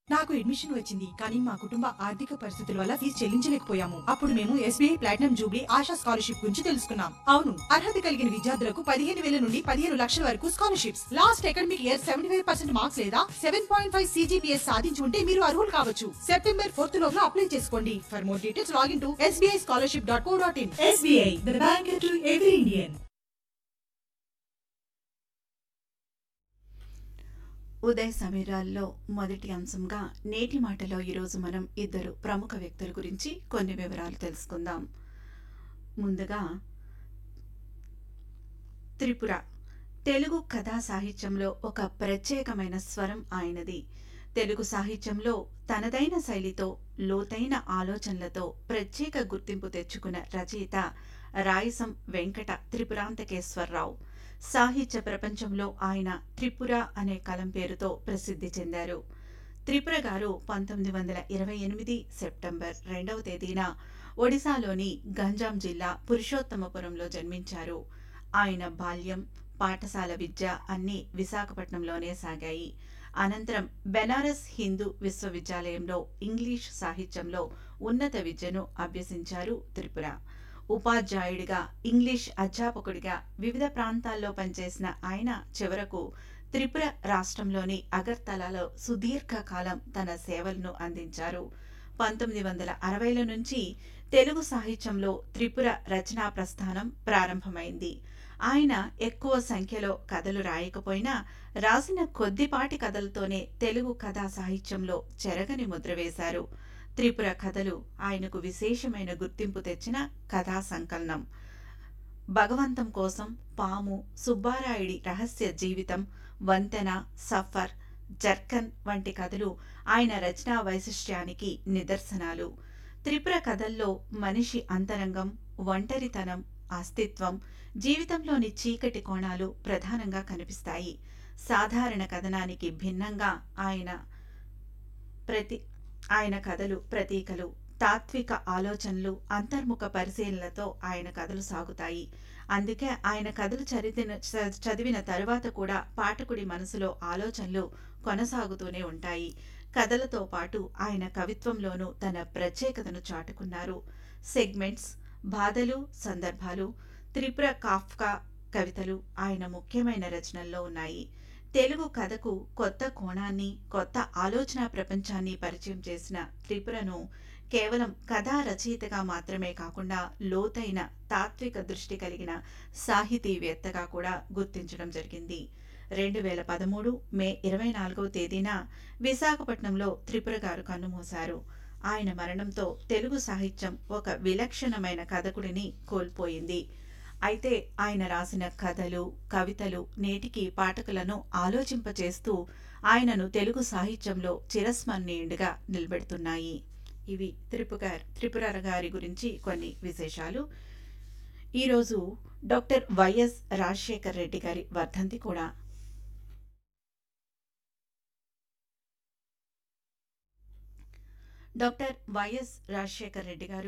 నాకు అడ్మిషన్ వచ్చింది కానీ మా కుటుంబ ఆర్థిక పరిస్థితుల వల్ల ఫీజు చెల్లించలేకపోయాము అప్పుడు మేము SBI platinum jubilee Asha scholarship గురించి తెలుసుకున్నాం అవును అర్హత కలిగిన విద్యార్థులకు పదిహేను వేల నుండి పదిహేను లక్షల వరకు scholarships last academic year seventy five percent marks లేదా సెవెన్ పాయింట్ ఫైవ్ సీజీపీఎస్ సాధించి ఉంటే మీరు అర్హులు కావచ్చు సెప్టెంబర్ ఫోర్త్ లోగా అప్లై చేసుకోండి for more details login to SBI scholarship dot co dot in SBI the bank to every Indian ఉదయ సమీరాల్లో మొదటి అంశంగా నేటి మాటలో ఈరోజు మనం ఇద్దరు ప్రముఖ వ్యక్తుల గురించి కొన్ని వివరాలు తెలుసుకుందాం ముందుగా త్రిపుర తెలుగు కథా సాహిత్యంలో ఒక ప్రత్యేకమైన స్వరం ఆయనది తెలుగు సాహిత్యంలో తనదైన శైలితో లోతైన ఆలోచనలతో ప్రత్యేక గుర్తింపు తెచ్చుకున్న రచయిత రాయసం వెంకట త్రిపురాంతకేశ్వరరావు సాహిత్య ప్రపంచంలో ఆయన త్రిపుర అనే కలం పేరుతో ప్రసిద్ధి చెందారు త్రిపుర గారు పంతొమ్మిది వందల ఇరవై ఎనిమిది సెప్టెంబర్ రెండవ తేదీన ఒడిశాలోని గంజాం జిల్లా పురుషోత్తమపురంలో జన్మించారు ఆయన బాల్యం పాఠశాల విద్య అన్నీ విశాఖపట్నంలోనే సాగాయి అనంతరం బెనారస్ హిందూ విశ్వవిద్యాలయంలో ఇంగ్లీష్ సాహిత్యంలో ఉన్నత విద్యను అభ్యసించారు త్రిపుర ఉపాధ్యాయుడిగా ఇంగ్లీష్ అధ్యాపకుడిగా వివిధ ప్రాంతాల్లో పనిచేసిన ఆయన చివరకు త్రిపుర రాష్ట్రంలోని అగర్తలలో సుదీర్ఘకాలం తన సేవలను అందించారు పంతొమ్మిది వందల అరవైల నుంచి తెలుగు సాహిత్యంలో త్రిపుర రచనా ప్రస్థానం ప్రారంభమైంది ఆయన ఎక్కువ సంఖ్యలో కథలు రాయకపోయినా రాసిన కొద్దిపాటి కథలతోనే తెలుగు కథా సాహిత్యంలో చెరగని ముద్ర వేశారు త్రిపుర కథలు ఆయనకు విశేషమైన గుర్తింపు తెచ్చిన కథా సంకలనం భగవంతం కోసం పాము సుబ్బారాయుడి రహస్య జీవితం వంతెన సఫర్ జర్కన్ వంటి కథలు ఆయన రచనా వైశిష్ట్యానికి నిదర్శనాలు త్రిపుర కథల్లో మనిషి అంతరంగం ఒంటరితనం అస్తిత్వం జీవితంలోని చీకటి కోణాలు ప్రధానంగా కనిపిస్తాయి సాధారణ కథనానికి భిన్నంగా ఆయన ప్రతి ఆయన కథలు ప్రతీకలు తాత్విక ఆలోచనలు అంతర్ముఖ పరిశీలనలతో ఆయన కథలు సాగుతాయి అందుకే ఆయన కథలు చదివిన చదివిన తరువాత కూడా పాఠకుడి మనసులో ఆలోచనలు కొనసాగుతూనే ఉంటాయి కథలతో పాటు ఆయన కవిత్వంలోనూ తన ప్రత్యేకతను చాటుకున్నారు సెగ్మెంట్స్ బాధలు సందర్భాలు త్రిపుర కాఫ్కా కవితలు ఆయన ముఖ్యమైన రచనల్లో ఉన్నాయి తెలుగు కథకు కొత్త కోణాన్ని కొత్త ఆలోచన ప్రపంచాన్ని పరిచయం చేసిన త్రిపురను కేవలం కథా రచయితగా మాత్రమే కాకుండా లోతైన తాత్విక దృష్టి కలిగిన సాహితీవేత్తగా కూడా గుర్తించడం జరిగింది రెండు వేల పదమూడు మే ఇరవై నాలుగవ తేదీన విశాఖపట్నంలో త్రిపుర గారు కన్నుమూశారు ఆయన మరణంతో తెలుగు సాహిత్యం ఒక విలక్షణమైన కథకుడిని కోల్పోయింది అయితే ఆయన రాసిన కథలు కవితలు నేటికి పాఠకులను ఆలోచింపచేస్తూ ఆయనను తెలుగు సాహిత్యంలో చిరస్మరణీయుడిగా నిలబెడుతున్నాయి ఇవి త్రిపుర త్రిపుర గారి గురించి కొన్ని విశేషాలు ఈరోజు డాక్టర్ వైఎస్ రాజశేఖర్ రెడ్డి గారి వర్ధంతి కూడా డాక్టర్ వైఎస్ రాజశేఖర్ రెడ్డి గారు